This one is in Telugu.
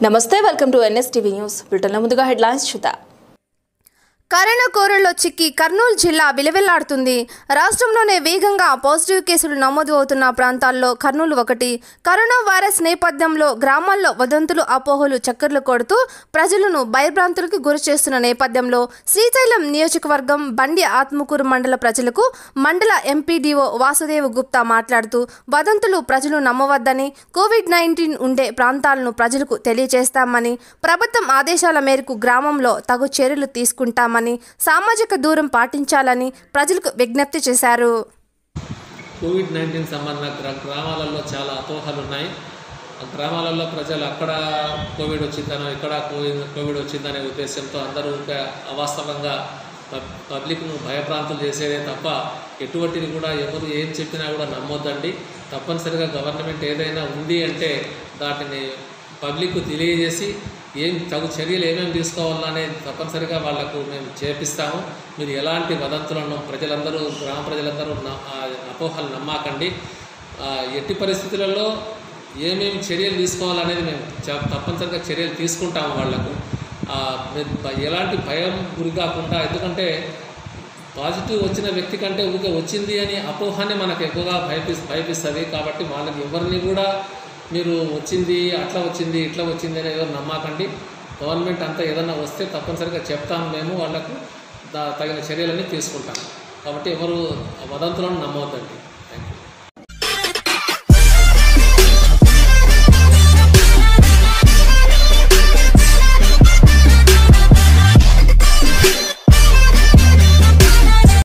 నమస్తే welcome to NS TV news బ్రిటన్లో ముందుగా హెడ్లైన్స్ చూద్దాం కరోనా కోరల్లో చిక్కి కర్నూలు జిల్లా విలవిల్లాడుతుంది రాష్ట్రంలోనే వేగంగా పాజిటివ్ కేసులు నమోదు అవుతున్న ప్రాంతాల్లో కర్నూలు ఒకటి కరోనా వైరస్ నేపథ్యంలో గ్రామాల్లో వదంతులు అపోహలు చక్కర్లు కొడుతూ ప్రజలను భయభ్రాంతులకు గురి చేస్తున్న నేపథ్యంలో శ్రీశైలం నియోజకవర్గం బండి ఆత్మకూరు మండల ప్రజలకు మండల ఎంపీడీఓ వాసుదేవ్ గుప్తా మాట్లాడుతూ వదంతులు ప్రజలు నమ్మవద్దని కోవిడ్ నైన్టీన్ ఉండే ప్రాంతాలను ప్రజలకు తెలియజేస్తామని ప్రభుత్వం ఆదేశాల మేరకు గ్రామంలో తగు చర్యలు తీసుకుంటామని సామాజిక దూరం పాటించాలని ప్రజలకు విజ్ఞప్తి చేశారు కోవిడ్ నైన్టీన్ సంబంధ గ్రా- గ్రామాలలో చాలా అపోహలు ఉన్నాయి ఆ గ్రామాలలో ప్రజలు అక్కడ కోవిడ్ వచ్చిందనో ఇక్కడ కోవిడ్ కోవిడ్ వచ్చిందనే ఉద్దేశంతో అందరూ ఊరికే అవాస్తవంగా పబ్- పబ్లిక్ను భయభ్రాంతులు చేసేదే తప్ప ఎటువంటిది కూడా ఎవరు ఏం చెప్పినా కూడా నమ్మొద్దండి తప్పనిసరిగా గవర్నమెంట్ ఏదైనా ఉంది అంటే వాటిని పబ్లిక్ తెలియజేసి ఏం తగు చర్యలు ఏమేమి తీసుకోవాలనేది తప్పనిసరిగా వాళ్లకు మేము చేపిస్తాము మీరు ఎలాంటి వదంతులను ప్రజలందరూ గ్రామ ప్రజలందరూ న- ఆ అపోహలు నమ్మకండి ఆ, ఎట్టి పరిస్థితులలో ఏమేమి చర్యలు తీసుకోవాలనేది మేము చ- తప్పనిసరిగా చర్యలు తీసుకుంటాము వాళ్లకు ఆ, మీరు భ- ఎలాంటి భయం గురి కాకుండా ఎందుకంటే పాజిటివ్ వచ్చిన వ్యక్తి కంటే ఊరికే వచ్చింది అని అపోహనే మనకు ఎక్కువగా భయపి భయపిస్తుంది కాబట్టి వాళ్ళకి ఎవరిని కూడా మీరు వచ్చింది అట్లా వచ్చింది ఇట్లా వచ్చింది అని ఎవరు నమ్మకండి గవర్నమెంట్ అంతా ఏదన్నా వస్తే తప్పనిసరిగా చెప్తాము మేము వాళ్ళకు దా- తగిన చర్యలన్నీ తీసుకుంటాం కాబట్టి ఎవరు వదంతులను నమ్మవద్దండి